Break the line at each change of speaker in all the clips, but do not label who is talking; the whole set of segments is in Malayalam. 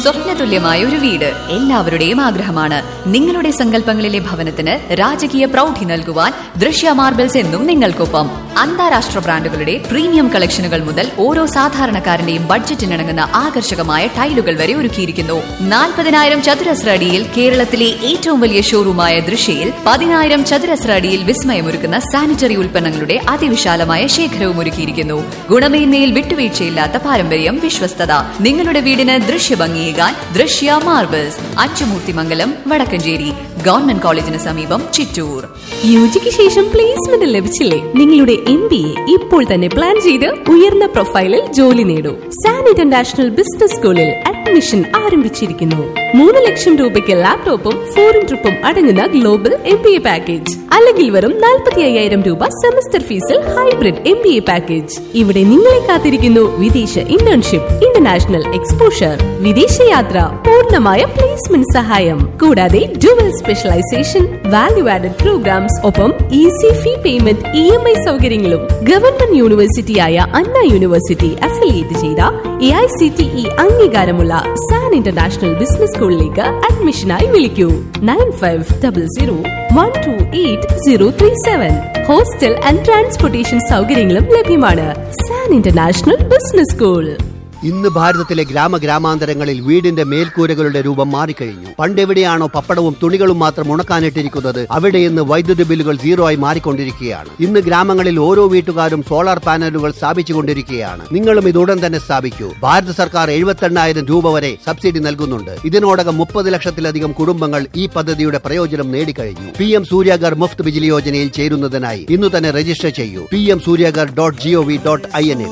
സ്വപ്നതുല്യമായ ഒരു വീട് എല്ലാവരുടെയും ആഗ്രഹമാണ് നിങ്ങളുടെ സങ്കല്പങ്ങളിലെ ഭവനത്തിന് രാജകീയ പ്രൗഢി നൽകുവാൻ ദൃശ്യ മാർബിൾസ് എന്നും നിങ്ങൾക്കൊപ്പം അന്താരാഷ്ട്ര ബ്രാൻഡുകളുടെ പ്രീമിയം കളക്ഷനുകൾ മുതൽ ഓരോ സാധാരണക്കാരന്റെയും ബഡ്ജറ്റിനിണങ്ങുന്ന ആകർഷകമായ ടൈലുകൾ വരെ ഒരുക്കിയിരിക്കുന്നു നാൽപ്പതിനായിരം ചതുരശ്ര അടിയിൽ കേരളത്തിലെ ഏറ്റവും വലിയ ഷോറൂമായ ദൃശ്യയിൽ പതിനായിരം ചതുരശ്ര അടിയിൽ വിസ്മയമൊരുക്കുന്ന സാനിറ്ററി ഉൽപ്പന്നങ്ങളുടെ അതിവിശാലമായ ശേഖരവും ഒരുക്കിയിരിക്കുന്നു ഗുണമേന്മയിൽ വിട്ടുവീഴ്ചയില്ലാത്ത പാരമ്പര്യം വിശ്വസ്തത നിങ്ങളുടെ വീടിന് ദൃശ്യഭംഗിയേകാൻ ദൃശ്യ മാർബിൾസ് അച്ചുമൂർത്തിമംഗലം വടക്കഞ്ചേരി ഗവൺമെന്റ് കോളേജിന് സമീപം ചിറ്റൂർ
യുജിക്ക് ശേഷം പ്ലേസ്മെന്റ് ലഭിച്ചില്ലേ നിങ്ങളുടെ എം ബി എ ഇപ്പോൾ തന്നെ പ്ലാൻ ചെയ്ത് ഉയർന്ന പ്രൊഫൈലിൽ ജോലി നേടൂ സാൻ ഇന്റർനാഷണൽ ബിസിനസ് സ്കൂളിൽ അഡ്മിഷൻ ആരംഭിച്ചിരിക്കുന്നു മൂന്ന് ലക്ഷം രൂപയ്ക്ക് ലാപ്ടോപ്പും ഫോറിൻ ട്രിപ്പും അടങ്ങുന്ന global M B A package അല്ലെങ്കിൽ വെറും നാൽപ്പത്തി അയ്യായിരം രൂപ സെമസ്റ്റർ ഫീസിൽ hybrid M B A package ഇവിടെ നിങ്ങളെ കാത്തിരിക്കുന്നു വിദേശ ഇന്റേൺഷിപ്പ് ഇന്റർനാഷണൽ എക്സ്പോഷർ വിദേശയാത്ര പൂർണ്ണമായ പ്ലേസ്മെന്റ് സഹായം കൂടാതെ dual specialisation value added programmes ഒപ്പം easy fee payment E M I സൗകര്യങ്ങളും ഗവൺമെന്റ് യൂണിവേഴ്സിറ്റിയായ അണ്ണ യൂണിവേഴ്സിറ്റി അഫിലിയേറ്റ് ചെയ്ത A I C T E അംഗീകാരമുള്ള സാൻ ഇന്റർനാഷണൽ ബിസിനസ് സ്കൂളിലേക്ക് അഡ്മിഷനായി വിളിക്കൂ nine five double zero one two eight zero three seven hostel and transportation സൗകര്യങ്ങളും ലഭ്യമാണ് സാൻ ഇന്റർനാഷണൽ ബിസിനസ് സ്കൂൾ
ഇന്ന് ഭാരതത്തിലെ ഗ്രാമഗ്രാമാന്തരങ്ങളിൽ വീടിന്റെ മേൽക്കൂരകളുടെ രൂപം മാറിക്കഴിഞ്ഞു പണ്ടെവിടെയാണോ പപ്പടവും തുണികളും മാത്രം ഉണക്കാനിട്ടിരിക്കുന്നത് അവിടെ ഇന്ന് വൈദ്യുതി ബില്ലുകൾ സീറോ ആയി മാറിക്കൊണ്ടിരിക്കുകയാണ് ഇന്ന് ഗ്രാമങ്ങളിൽ ഓരോ വീട്ടുകാരും സോളാർ പാനലുകൾ സ്ഥാപിച്ചുകൊണ്ടിരിക്കുകയാണ് നിങ്ങളും ഇത് ഉടൻ തന്നെ സ്ഥാപിക്കൂ ഭാരത സർക്കാർ എഴുപത്തെണ്ണായിരം രൂപ വരെ സബ്സിഡി നൽകുന്നുണ്ട് ഇതിനോടകം മുപ്പത് ലക്ഷത്തിലധികം കുടുംബങ്ങൾ ഈ പദ്ധതിയുടെ പ്രയോജനം നേടിക്കഴിഞ്ഞു പി എം സൂര്യാഗർ മുഫ്ത് ബിജിലി യോജനയിൽ ചേരുന്നതിനായി ഇന്ന് തന്നെ രജിസ്റ്റർ ചെയ്യൂ P M Surya Ghar dot GOV dot I N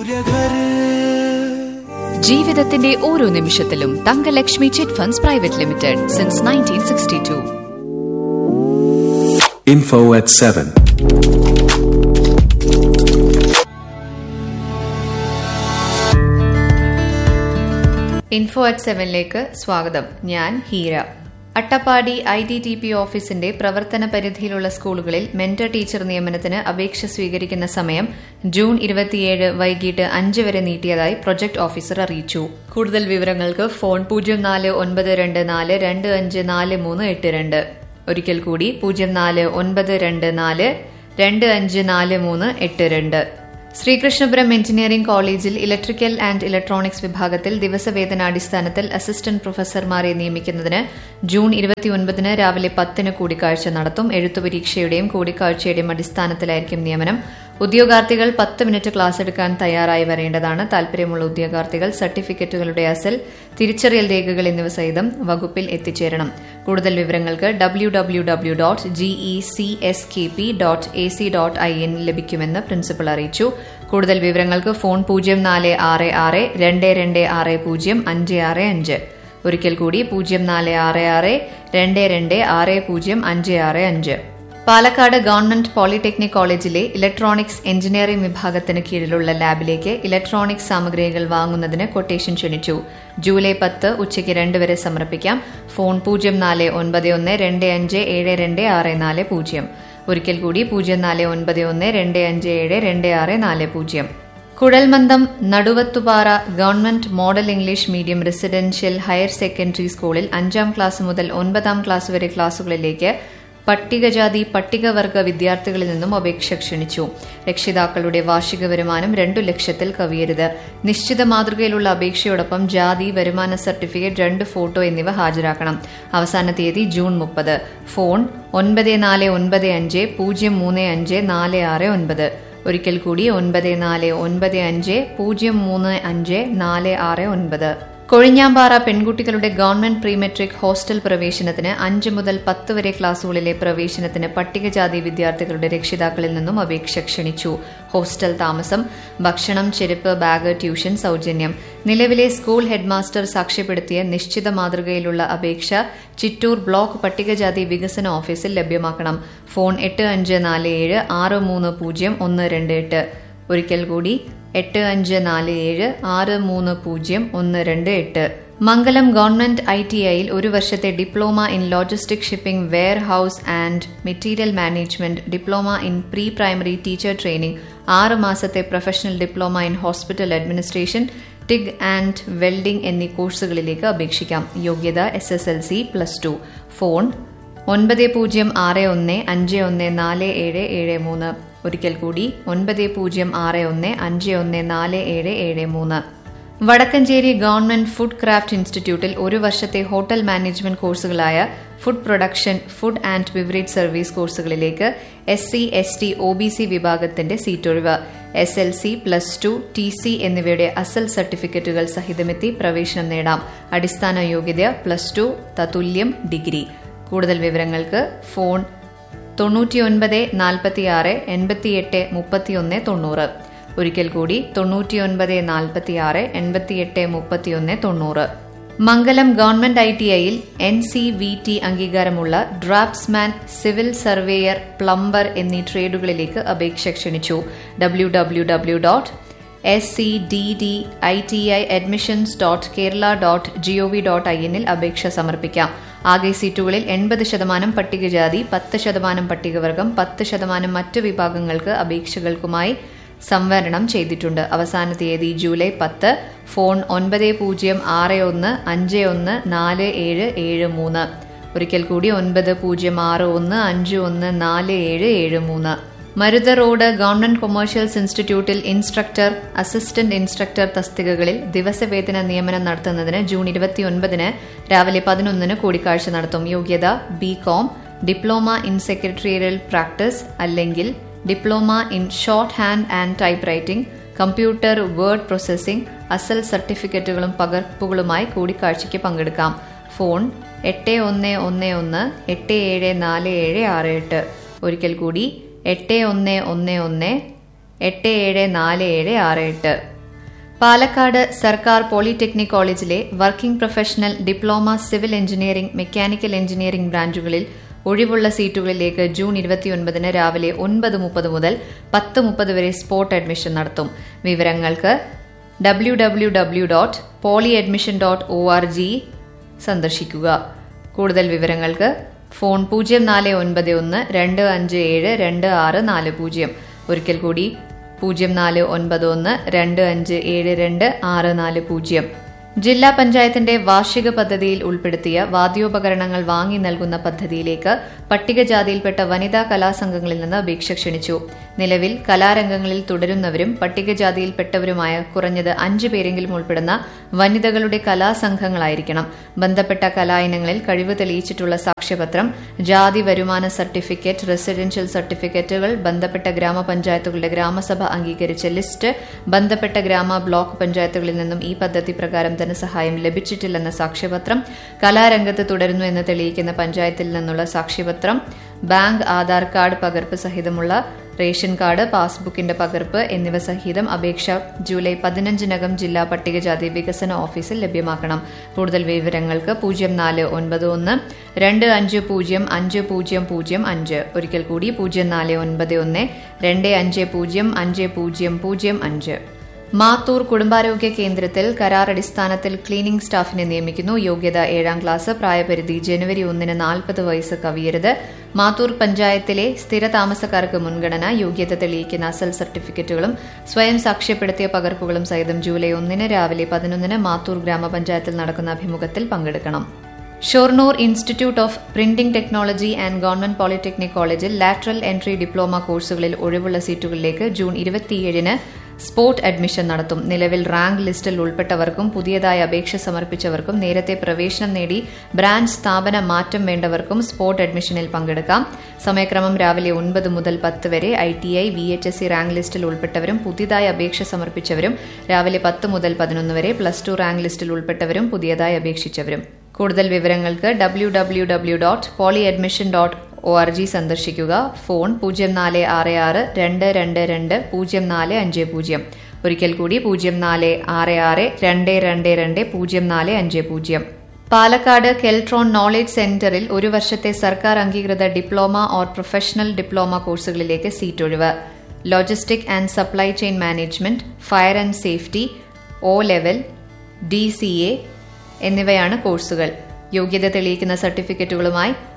ജീവിതത്തിന്റെ ഓരോ നിമിഷത്തിലും Thangalakshmi chit funds private limited since nineteen sixty two
Info at 7.
Info at സെവനിലേക്ക് സ്വാഗതം ഞാൻ Heera Attappadi I T D P ഓഫീസിന്റെ പ്രവർത്തന പരിധിയിലുള്ള സ്കൂളുകളിൽ മെന്റർ ടീച്ചർ നിയമനത്തിന് അപേക്ഷ സ്വീകരിക്കുന്ന സമയം ജൂൺ ഇരുപത്തിയേഴ് വൈകിട്ട് അഞ്ച് വരെ നീട്ടിയതായി പ്രൊജക്ട് ഓഫീസർ അറിയിച്ചു കൂടുതൽ വിവരങ്ങൾക്ക് ഫോൺ പൂജ്യം നാല് ഒൻപത് രണ്ട് നാല് രണ്ട് അഞ്ച് നാല് മൂന്ന് എട്ട് രണ്ട് ഒരിക്കൽ കൂടി പൂജ്യം നാല് ഒൻപത് രണ്ട് നാല് രണ്ട് അഞ്ച് നാല് മൂന്ന് എട്ട് രണ്ട് ശ്രീകൃഷ്ണപുരം എഞ്ചിനീയറിംഗ് കോളേജിൽ ഇലക്ട്രിക്കൽ ആൻഡ് ഇലക്ട്രോണിക്സ് വിഭാഗത്തിൽ ദിവസവേതനാടിസ്ഥാനത്തിൽ അസിസ്റ്റന്റ് പ്രൊഫസർമാരെ നിയമിക്കുന്നതിന് ജൂൺ ഇരുപത്തിയൊൻപതിന് രാവിലെ പത്തിന് കൂടിക്കാഴ്ച നടത്തും എഴുത്തുപരീക്ഷയുടെയും കൂടിക്കാഴ്ചയുടെയും അടിസ്ഥാനത്തിലായിരിക്കും നിയമനം ഉദ്യോഗാർത്ഥികൾ പത്ത് മിനിറ്റ് ക്ലാസ് എടുക്കാൻ തയ്യാറായി വരേണ്ടതാണ് താൽപര്യമുള്ള ഉദ്യോഗാർത്ഥികൾ സർട്ടിഫിക്കറ്റുകളുടെ അസൽ തിരിച്ചറിയൽ രേഖകൾ എന്നിവ സഹിതം വകുപ്പിൽ എത്തിച്ചേരണം കൂടുതൽ വിവരങ്ങൾക്ക് W W W dot GE C S K P dot A C dot I N ലഭിക്കുമെന്ന് പ്രിൻസിപ്പൽ അറിയിച്ചു കൂടുതൽ വിവരങ്ങൾക്ക് ഫോൺ പൂജ്യം നാല് ആറ് ആറ് രണ്ട് രണ്ട് ആറ് പൂജ്യം അഞ്ച് ആറ് അഞ്ച് ഒരിക്കൽ കൂടി പൂജ്യം നാല് ആറ് ആറ് രണ്ട് രണ്ട് ആറ് പൂജ്യം അഞ്ച് ആറ് അഞ്ച് പാലക്കാട് ഗവൺമെന്റ് പോളിടെക്നിക് കോളേജിലെ ഇലക്ട്രോണിക്സ് എഞ്ചിനീയറിംഗ് വിഭാഗത്തിന് കീഴിലുള്ള ലാബിലേക്ക് ഇലക്ട്രോണിക്സ് സാമഗ്രികൾ വാങ്ങുന്നതിന് കൊട്ടേഷൻ ക്ഷണിച്ചു ജൂലൈ പത്ത് ഉച്ചയ്ക്ക് രണ്ട് വരെ സമർപ്പിക്കാം ഫോൺ പൂജ്യം നാല് ഒൻപത് ഒന്ന് രണ്ട് അഞ്ച് ഏഴ് രണ്ട് ആറ് നാല് പൂജ്യം ഒരിക്കൽ കൂടി പൂജ്യം നാല് ഒൻപത് ഒന്ന് രണ്ട് അഞ്ച് ഏഴ് രണ്ട് ആറ് നാല് പൂജ്യം കുഴൽമന്ദം Naduvathupara government model English medium residential higher secondary സ്കൂളിൽ അഞ്ചാം ക്ലാസ് മുതൽ ഒൻപതാം ക്ലാസ് വരെ ക്ലാസുകളിലേക്ക് പട്ടികജാതി പട്ടികവർഗ വിദ്യാർത്ഥികളിൽ നിന്നും അപേക്ഷ ക്ഷണിച്ചു രക്ഷിതാക്കളുടെ വാർഷിക വരുമാനം രണ്ടു ലക്ഷത്തിൽ കവിയരുത് നിശ്ചിത മാതൃകയിലുള്ള അപേക്ഷയോടൊപ്പം ജാതി വരുമാന സർട്ടിഫിക്കറ്റ് രണ്ട് ഫോട്ടോ എന്നിവ ഹാജരാക്കണം അവസാന തീയതി ജൂൺ മുപ്പത് ഫോൺ ഒൻപത് നാല് ഒൻപത് അഞ്ച് പൂജ്യം മൂന്ന് അഞ്ച് നാല് ആറ് ഒൻപത് ഒരിക്കൽ കൂടി ഒൻപത് നാല് ഒൻപത് അഞ്ച് പൂജ്യം മൂന്ന് അഞ്ച് നാല് ആറ് ഒൻപത് കൊഴിഞ്ഞാമ്പാറ പെൺകുട്ടികളുടെ ഗവൺമെന്റ് പ്രീ മെട്രിക് ഹോസ്റ്റൽ പ്രവേശനത്തിന് അഞ്ച് മുതൽ പത്ത് വരെ ക്ലാസുകളിലെ പ്രവേശനത്തിന് പട്ടികജാതി വിദ്യാർത്ഥികളുടെ രക്ഷിതാക്കളിൽ നിന്നും അപേക്ഷ ക്ഷണിച്ചു ഹോസ്റ്റൽ താമസം ഭക്ഷണം ചെരുപ്പ് ബാഗ് ട്യൂഷൻ സൗജന്യം നിലവിലെ സ്കൂൾ ഹെഡ്മാസ്റ്റർ സാക്ഷ്യപ്പെടുത്തിയ നിശ്ചിത മാതൃകയിലുള്ള അപേക്ഷ ചിറ്റൂർ ബ്ലോക്ക് പട്ടികജാതി വികസന ഓഫീസിൽ ലഭ്യമാക്കണം ഫോൺ എട്ട് അഞ്ച് നാല് ഏഴ് ആറ് മൂന്ന് പൂജ്യം ഒന്ന് രണ്ട് എട്ട് ഒരിക്കൽ കൂടി എട്ട് അഞ്ച് നാല് ഏഴ് ആറ് മൂന്ന് പൂജ്യം ഒന്ന് രണ്ട് എട്ട് മംഗലം ഗവൺമെന്റ് ഐ ടി ഐയിൽ ഒരു വർഷത്തെ diploma in logistic shipping warehouse and material management diploma in pre primary teacher training ആറ് മാസത്തെ professional diploma in hospital administration TIG and welding എന്നീ കോഴ്സുകളിലേക്ക് അപേക്ഷിക്കാം യോഗ്യത S S L C plus two phone ഒൻപത് പൂജ്യം ആറ് ഒന്ന് അഞ്ച് ഒന്ന് നാല് ഏഴ് ഏഴ് മൂന്ന് ഒരിക്കൽ കൂടി ഒൻപത് പൂജ്യം ആറ് ഒന്ന് അഞ്ച് ഒന്ന് നാല് ഏഴ് ഏഴ് മൂന്ന് വടക്കഞ്ചേരി ഗവൺമെന്റ് ഫുഡ് ക്രാഫ്റ്റ് ഇൻസ്റ്റിറ്റ്യൂട്ടിൽ ഒരു വർഷത്തെ ഹോട്ടൽ മാനേജ്മെന്റ് കോഴ്സുകളായ food production food and beverage service കോഴ്സുകളിലേക്ക് S C S T O B C വിഭാഗത്തിന്റെ സീറ്റൊഴിവ് S L C plus two T C എന്നിവയുടെ അസൽ സർട്ടിഫിക്കറ്റുകൾ സഹിതമെത്തി പ്രവേശനം നേടാം അടിസ്ഥാന യോഗ്യത പ്ലസ് ടു തത്തുല്യം ഡിഗ്രി കൂടുതൽ വിവരങ്ങൾക്ക് ഫോൺ തൊണ്ണൂറ്റിയൊൻപത് നാൽപ്പത്തിയാറ് എൺപത്തിയെട്ട് മുപ്പത്തിയൊന്ന് തൊണ്ണൂറ് ഒരിക്കൽ കൂടി തൊണ്ണൂറ്റിയൊൻപത് നാൽപ്പത്തിയാറ് എൺപത്തിയെട്ട് മുപ്പത്തിയൊന്ന് തൊണ്ണൂറ് മംഗലം ഗവൺമെന്റ് ഐ ടി ഐയിൽ എൻ സി വി ടി അംഗീകാരമുള്ള ഡ്രാഫ്റ്റ്സ്മാൻ സിവിൽ സർവേയർ പ്ലംബർ എന്നീ ട്രേഡുകളിലേക്ക് അപേക്ഷ ക്ഷണിച്ചു W W W dot S C D D I T I admissions dot Kerala dot GOV dot I എന്നിൽ അപേക്ഷ സമർപ്പിക്കാം ആകെ സീറ്റുകളിൽ എൺപത് ശതമാനം പട്ടികജാതി പത്ത് ശതമാനം പട്ടികവർഗം പത്ത് ശതമാനം മറ്റ് വിഭാഗങ്ങൾക്ക് അപേക്ഷകൾക്കുമായി സംവരണം ചെയ്തിട്ടുണ്ട് അവസാന തീയതി ജൂലൈ പത്ത് ഫോൺ ഒൻപത് പൂജ്യം ആറ് ഒന്ന് അഞ്ച് ഒന്ന് നാല് ഏഴ് ഏഴ് മൂന്ന് ഒരിക്കൽ കൂടി ഒൻപത് പൂജ്യം ആറ് ഒന്ന് അഞ്ച് ഒന്ന് നാല് ഏഴ് ഏഴ് മൂന്ന് മരുത റോഡ് ഗവൺമെന്റ് കൊമേഴ്ഷ്യൽസ് ഇൻസ്റ്റിറ്റ്യൂട്ടിൽ ഇൻസ്ട്രക്ടർ അസിസ്റ്റന്റ് ഇൻസ്ട്രക്ടർ തസ്തികകളിൽ ദിവസവേതന നിയമനം നടത്തുന്നതിന് ജൂൺ ഇരുപത്തിയൊൻപതിന് രാവിലെ പതിനൊന്നിന് കൂടിക്കാഴ്ച നടത്തും യോഗ്യത B com diploma in secretarial practice അല്ലെങ്കിൽ diploma in shorthand and typewriting computer word processing അസൽ സർട്ടിഫിക്കറ്റുകളും പകർപ്പുകളുമായി കൂടിക്കാഴ്ചയ്ക്ക് പങ്കെടുക്കാം ഫോൺ എട്ട് ഒന്ന് ഒന്ന് ഒന്ന് എട്ട് ഏഴ് നാല് ഏഴ് ആറ് എട്ട് ഒരിക്കൽ കൂടി എട്ട് ഒന്ന് ഒന്ന് ഒന്ന് എട്ട് ഏഴ് നാല് ഏഴ് ആറ് എട്ട് പാലക്കാട് സർക്കാർ പോളിടെക്നിക് കോളേജിലെ working professional diploma civil engineering mechanical engineering ബ്രാഞ്ചുകളിൽ ഒഴിവുള്ള സീറ്റുകളിലേക്ക് ജൂൺ ഇരുപത്തിയൊൻപതിന് രാവിലെ ഒൻപത് മുപ്പത് മുതൽ പത്ത് മുപ്പത് വരെ സ്പോട്ട് അഡ്മിഷൻ നടത്തും വിവരങ്ങൾക്ക് W W W dot poly admission dot O R G സന്ദർശിക്കുക കൂടുതൽ വിവരങ്ങൾക്ക് ഫോൺ പൂജ്യം നാല് ഒൻപത് ഒന്ന് രണ്ട് അഞ്ച് ഏഴ് രണ്ട് ആറ് നാല് പൂജ്യം ഒരിക്കൽ കൂടി പൂജ്യം നാല് ഒൻപത് ഒന്ന് രണ്ട് അഞ്ച് ഏഴ് രണ്ട് ആറ് നാല് പൂജ്യം ജില്ലാ പഞ്ചായത്തിന്റെ വാർഷിക പദ്ധതിയിൽ ഉൾപ്പെടുത്തിയ വാദ്യോപകരണങ്ങൾ വാങ്ങി നൽകുന്ന പദ്ധതിയിലേക്ക് പട്ടികജാതിയിൽപ്പെട്ട വനിതാ കലാസംഘങ്ങളിൽ നിന്ന് അപേക്ഷ ക്ഷണിച്ചു നിലവിൽ കലാരംഗങ്ങളിൽ തുടരുന്നവരും പട്ടികജാതിയിൽപ്പെട്ടവരുമായ കുറഞ്ഞത് അഞ്ചു പേരെങ്കിലും ഉൾപ്പെടുന്ന വനിതകളുടെ കലാസംഘങ്ങളായിരിക്കണം ബന്ധപ്പെട്ട കലായിനങ്ങളിൽ കഴിവ് തെളിയിച്ചിട്ടുള്ള സാക്ഷ്യപത്രം ജാതി വരുമാന സർട്ടിഫിക്കറ്റ് റെസിഡൻഷ്യൽ സർട്ടിഫിക്കറ്റുകൾ ബന്ധപ്പെട്ട ഗ്രാമപഞ്ചായത്തുകളുടെ ഗ്രാമസഭ അംഗീകരിച്ച ലിസ്റ്റ് ബന്ധപ്പെട്ട ഗ്രാമ ബ്ലോക്ക് പഞ്ചായത്തുകളിൽ നിന്നും ഈ പദ്ധതി പ്രകാരം ധനസഹായം ലഭിച്ചിട്ടില്ലെന്ന സാക്ഷ്യപത്രം കലാരംഗത്ത് തുടരുന്നു എന്ന് തെളിയിക്കുന്ന പഞ്ചായത്തിൽ നിന്നുള്ള സാക്ഷ്യപത്രം ബാങ്ക് ആധാർ കാർഡ് പകർപ്പ് സഹിതമുള്ള റേഷൻ കാർഡ് പാസ്ബുക്കിന്റെ പകർപ്പ് എന്നിവ സഹിതം അപേക്ഷ ജൂലൈ പതിനഞ്ചിനകം ജില്ലാ പട്ടികജാതി വികസന ഓഫീസിൽ ലഭ്യമാക്കണം കൂടുതൽ വിവരങ്ങൾക്ക് പൂജ്യം നാല് ഒൻപത് ഒന്ന് രണ്ട് അഞ്ച് പൂജ്യം അഞ്ച് പൂജ്യം പൂജ്യം അഞ്ച് ഒരിക്കൽ കൂടി പൂജ്യം നാല് ഒൻപത് ഒന്ന് രണ്ട് അഞ്ച് പൂജ്യം അഞ്ച് പൂജ്യം പൂജ്യം അഞ്ച് മാത്തൂർ കുടുംബാരോഗ്യ കേന്ദ്രത്തിൽ കരാർ അടിസ്ഥാനത്തിൽ ക്ലീനിംഗ് സ്റ്റാഫിനെ നിയമിക്കുന്നു യോഗ്യത ഏഴാം ക്ലാസ് പ്രായപരിധി ജനുവരി ഒന്നിന് നാൽപ്പത് വയസ്സ് കവിയരുത് മാത്തൂർ പഞ്ചായത്തിലെ സ്ഥിര താമസക്കാർക്ക് മുൻഗണന യോഗ്യത തെളിയിക്കുന്ന അസൽ സർട്ടിഫിക്കറ്റുകളും സ്വയം സാക്ഷ്യപ്പെടുത്തിയ പകർപ്പുകളും സഹിതം ജൂലൈ ഒന്നിന് രാവിലെ പതിനൊന്നിന് മാത്തൂർ ഗ്രാമപഞ്ചായത്തിൽ നടക്കുന്ന അഭിമുഖത്തിൽ പങ്കെടുക്കണം Shoranur institute of printing technology and government polytechnic കോളേജിൽ ലാറ്ററൽ എൻട്രി ഡിപ്ലോമ കോഴ്സുകളിൽ ഒഴിവുള്ള സീറ്റുകളിലേക്ക് ജൂൺ ഇരുപത്തിയേഴിന് സ്പോട്ട് അഡ്മിഷൻ നടത്തും നിലവിൽ റാങ്ക് ലിസ്റ്റിൽ ഉൾപ്പെട്ടവർക്കും പുതിയതായി അപേക്ഷ സമർപ്പിച്ചവർക്കും നേരത്തെ പ്രവേശനം നേടി ബ്രാഞ്ച് സ്ഥാപന മാറ്റം വേണ്ടവർക്കും സ്പോട്ട് അഡ്മിഷനിൽ പങ്കെടുക്കാം സമയക്രമം രാവിലെ ഒൻപത് മുതൽ പത്ത് വരെ I T I V H S C rank ലിസ്റ്റിൽ ഉൾപ്പെട്ടവരും പുതിയതായി അപേക്ഷ സമർപ്പിച്ചവരും രാവിലെ പത്ത് മുതൽ പതിനൊന്ന് വരെ പ്ലസ് ടു റാങ്ക് ലിസ്റ്റിൽ ഉൾപ്പെട്ടവരും പുതിയതായി അപേക്ഷിച്ചവരും കൂടുതൽ വിവരങ്ങൾക്ക് W W W dot poly admission dot O R G സന്ദർശിക്കുക ഫോൺ പൂജ്യം നാല് ആറ് ആറ് രണ്ട് രണ്ട് രണ്ട് പൂജ്യം നാല് അഞ്ച് പൂജ്യം ഒരിക്കൽ കൂടി പൂജ്യം നാല് ആറ് ആറ് രണ്ട് രണ്ട് രണ്ട് പൂജ്യം നാല് അഞ്ച് പൂജ്യം പാലക്കാട് കെൽട്രോൺ നോളേജ് സെന്ററിൽ ഒരു വർഷത്തെ സർക്കാർ അംഗീകൃത ഡിപ്ലോമ ഓർ പ്രൊഫഷണൽ ഡിപ്ലോമ കോഴ്സുകളിലേക്ക് സീറ്റ് ഒഴിവ് logistic and supply chain management fire and safety O level D C A എന്നിവയാണ് കോഴ്സുകൾ യോഗ്യത തെളിയിക്കുന്ന സർട്ടിഫിക്കറ്റുകളുമായി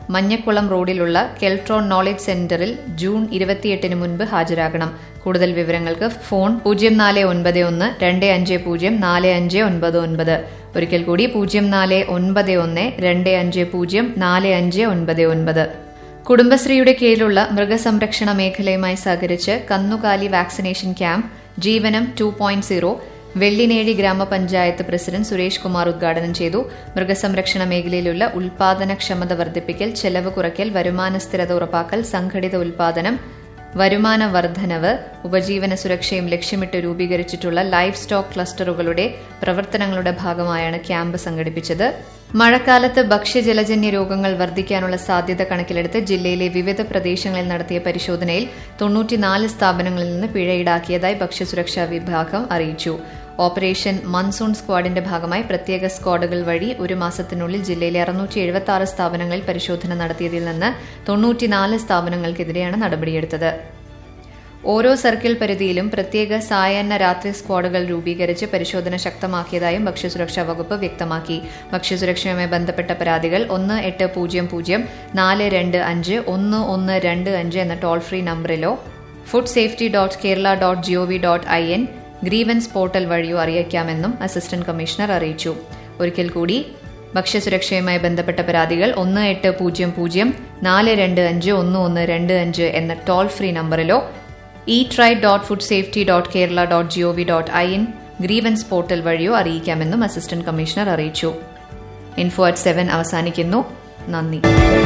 മഞ്ഞക്കുളം റോഡിലുള്ള കെൽട്രോൺ നോളജ് സെന്ററിൽ ജൂൺ ഇരുപത്തിയെട്ടിന് മുൻപ് ഹാജരാകണം കൂടുതൽ വിവരങ്ങൾക്ക് ഫോൺ പൂജ്യം നാല് ഒൻപത് ഒന്ന് രണ്ട് അഞ്ച് പൂജ്യം നാല് അഞ്ച് ഒൻപത് ഒൻപത് ഒരിക്കൽ കൂടി പൂജ്യം നാല് ഒൻപത് ഒന്ന് രണ്ട് അഞ്ച് പൂജ്യം നാല് അഞ്ച് ഒൻപത് ഒൻപത് കുടുംബശ്രീയുടെ കീഴിലുള്ള മൃഗസംരക്ഷണ മേഖലയുമായി സഹകരിച്ച് കന്നുകാലി vaccination camp Jeevanam two point zero Vellinezhi ഗ്രാമപഞ്ചായത്ത് പ്രസിഡന്റ് സുരേഷ് കുമാർ ഉദ്ഘാടനം ചെയ്തു മൃഗസംരക്ഷണ മേഖലയിലുള്ള ഉൽപാദനക്ഷമത വർദ്ധിപ്പിക്കൽ ചെലവ് കുറയ്ക്കൽ വരുമാന സ്ഥിരത ഉറപ്പാക്കൽ സംഘടിത ഉൽപാദനം വരുമാന വർധനവ് ഉപജീവന സുരക്ഷയും ലക്ഷ്യമിട്ട് രൂപീകരിച്ചിട്ടുള്ള ലൈഫ് സ്റ്റോക്ക് ക്ലസ്റ്ററുകളുടെ പ്രവർത്തനങ്ങളുടെ ഭാഗമായാണ് ക്യാമ്പ് സംഘടിപ്പിച്ചത് മഴക്കാലത്ത് ഭക്ഷ്യജലജന്യ രോഗങ്ങൾ വർദ്ധിക്കാനുള്ള സാധ്യത കണക്കിലെടുത്ത് ജില്ലയിലെ വിവിധ പ്രദേശങ്ങളിൽ നടത്തിയ പരിശോധനയിൽ തൊണ്ണൂറ്റിനാല് സ്ഥാപനങ്ങളിൽ നിന്ന് പിഴ ഈടാക്കിയതായി ഭക്ഷ്യസുരക്ഷാ വിഭാഗം അറിയിച്ചു ഓപ്പറേഷൻ മൺസൂൺ സ്ക്വാഡിന്റെ ഭാഗമായി പ്രത്യേക സ്ക്വാഡുകൾ വഴി ഒരു മാസത്തിനുള്ളിൽ ജില്ലയിലെ അറുന്നൂറ്റി എഴുപത്തി ആറ് സ്ഥാപനങ്ങളിൽ പരിശോധന നടത്തിയതിൽ നിന്ന് തൊണ്ണൂറ്റിനാല് സ്ഥാപനങ്ങൾക്കെതിരെയാണ് നടപടിയെടുത്തത് ഓരോ സർക്കിൾ പരിധിയിലും പ്രത്യേക സായാഹ്ന രാത്രി സ്ക്വാഡുകൾ രൂപീകരിച്ച് പരിശോധന ശക്തമാക്കിയതായും ഭക്ഷ്യസുരക്ഷാ വകുപ്പ് വ്യക്തമാക്കി ഭക്ഷ്യസുരക്ഷയുമായി ബന്ധപ്പെട്ട പരാതികൾ ഒന്ന് എട്ട് പൂജ്യം പൂജ്യം നാല് രണ്ട് അഞ്ച് ഒന്ന് ഒന്ന് രണ്ട് അഞ്ച് എന്ന ടോൾ ഫ്രീ നമ്പറിലോ food safety dot Kerala dot GOV dot I N grievance portal വഴിയോ അറിയിക്കാമെന്നും അസിസ്റ്റന്റ് കമ്മീഷണർ അറിയിച്ചു ഒരിക്കൽ കൂടി ഭക്ഷ്യസുരക്ഷയുമായി ബന്ധപ്പെട്ട പരാതികൾ ഒന്ന് എട്ട് പൂജ്യം പൂജ്യം നാല് രണ്ട് അഞ്ച് ഒന്ന് ഒന്ന് രണ്ട് അഞ്ച് എന്ന ടോൾ ഫ്രീ നമ്പറിലോ E try dot food safety dot Kerala dot GOV dot I N grievance portal വഴിയോ അറിയിക്കാമെന്നും അസിസ്റ്റന്റ് കമ്മീഷണർ അറിയിച്ചു ഇൻഫോ അറ്റ് സെവൻ അവസാനിക്കുന്നു നന്ദി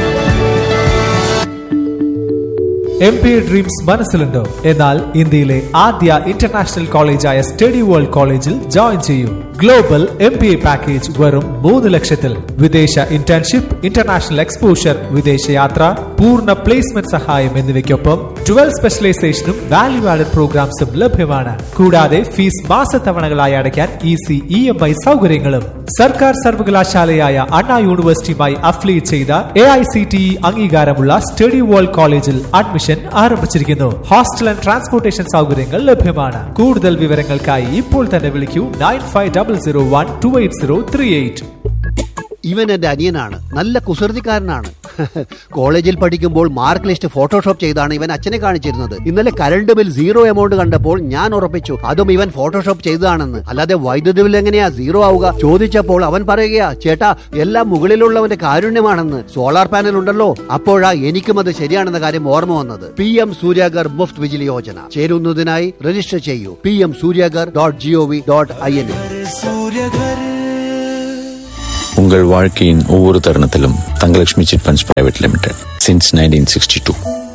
എം പി ഡ്രീംസ് മനസ്സിലുണ്ടോ എന്നാൽ ഇന്ത്യയിലെ ആദ്യ ഇന്റർനാഷണൽ കോളേജായ സ്റ്റഡി വേൾഡ് കോളേജിൽ ജോയിൻ ചെയ്യൂ global M P A package വെറും മൂന്ന് ലക്ഷത്തിൽ വിദേശ ഇന്റേൺഷിപ്പ് ഇന്റർനാഷണൽ എക്സ്പോഷർ വിദേശയാത്ര പൂർണ്ണ പ്ലേസ്മെന്റ് സഹായം എന്നിവയ്ക്കൊപ്പം ട്വൽവ് സ്പെഷ്യലൈസേഷനും വാല്യൂ ആഡഡ് പ്രോഗ്രാംസും ലഭ്യമാണ് കൂടാതെ ഫീസ് മാസത്തവണകളായി അടയ്ക്കാൻ ഈസി ഇ എം ഐ സൗകര്യങ്ങളും സർക്കാർ സർവകലാശാലയായ അണ്ണാ യൂണിവേഴ്സിറ്റിയുമായി അഫിലിയേറ്റ് ചെയ്ത A I C T E അംഗീകാരമുള്ള സ്റ്റഡി വേൾഡ് കോളേജിൽ അഡ്മിഷൻ ആരംഭിച്ചിരിക്കുന്നു ഹോസ്റ്റൽ ആൻഡ് ട്രാൻസ്പോർട്ടേഷൻ സൗകര്യങ്ങൾ ലഭ്യമാണ് കൂടുതൽ വിവരങ്ങൾക്കായി ഇപ്പോൾ തന്നെ വിളിക്കൂ nine five double zero one two eight zero three eight
ഇവൻ എന്റെ അനിയനാണ് നല്ല കുസൃതിക്കാരനാണ് കോളേജിൽ പഠിക്കുമ്പോൾ മാർക്ക് ലിസ്റ്റ് ഫോട്ടോഷോപ്പ് ചെയ്താണ് ഇവൻ അച്ഛനെ കാണിച്ചിരുന്നത് ഇന്നലെ കറണ്ട് ബിൽ സീറോ എമൗണ്ട് കണ്ടപ്പോൾ ഞാൻ ഉറപ്പിച്ചു അതും ഇവൻ ഫോട്ടോഷോപ്പ് ചെയ്തതാണെന്ന് അല്ലാതെ വൈദ്യുതി ബിൽ എങ്ങനെയാ സീറോ ആവുക ചോദിച്ചപ്പോൾ അവൻ പറയുകയാ ചേട്ടാ എല്ലാം മുകളിലുള്ളവന്റെ കാരുണ്യമാണെന്ന് സോളാർ പാനൽ ഉണ്ടല്ലോ അപ്പോഴാ എനിക്കും അത് ശരിയാണെന്ന കാര്യം ഓർമ്മ വന്നത് പി എം സൂര്യാഗർ മുഫ്ത് വിജിലി യോജന ചേരുന്നതിനായി രജിസ്റ്റർ ചെയ്യൂ P M Surya Ghar dot G O V dot I N
உங்கள் வாழ்க்கையின் ஒவ்வொரு தருணத்திலும் Thangalakshmi chit funds private limited since nineteen sixty two